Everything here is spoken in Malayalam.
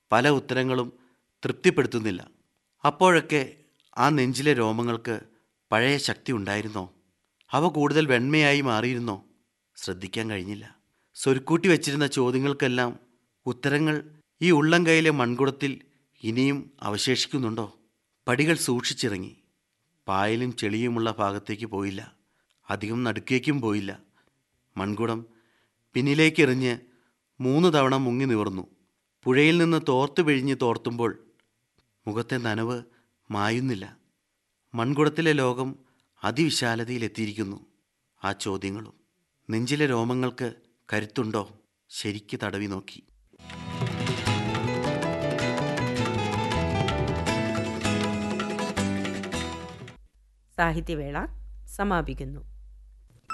പല ഉത്തരങ്ങളും തൃപ്തിപ്പെടുത്തുന്നില്ല അപ്പോഴൊക്കെ ആ നെഞ്ചിലെ രോമങ്ങൾക്ക് പഴയ ശക്തി ഉണ്ടായിരുന്നോ അവ കൂടുതൽ വെണ്മയായി മാറിയിരുന്നോ ശ്രദ്ധിക്കാൻ കഴിഞ്ഞില്ല സ്വരുക്കൂട്ടി വെച്ചിരുന്ന ചോദ്യങ്ങൾക്കെല്ലാം ഉത്തരങ്ങൾ ഈ ഉള്ളം കൈയിലെ മൺകുടത്തിൽ ഇനിയും അവശേഷിക്കുന്നുണ്ടോ പടികൾ സൂക്ഷിച്ചിറങ്ങി പായലും ചെളിയുമുള്ള ഭാഗത്തേക്ക് പോയില്ല അധികം നടുക്കേക്കും പോയില്ല മൺകുടം പിന്നിലേക്ക് എറിഞ്ഞ് മൂന്ന് തവണ മുങ്ങി നിവർന്നു പുഴയിൽ നിന്ന് തോർത്തു പിഴിഞ്ഞ് തോർത്തുമ്പോൾ മുഖത്തെ നനവ് മായുന്നില്ല മൺകുടത്തിലെ ലോകം അതിവിശാലതയിലെത്തിയിരിക്കുന്നു ആ ചോദ്യങ്ങളും നെഞ്ചിലെ രോമങ്ങൾക്ക് കരുത്തുണ്ടോ ശരിക്ക് തടവി നോക്കി സാഹിത്യവേള സമാപിക്കുന്നു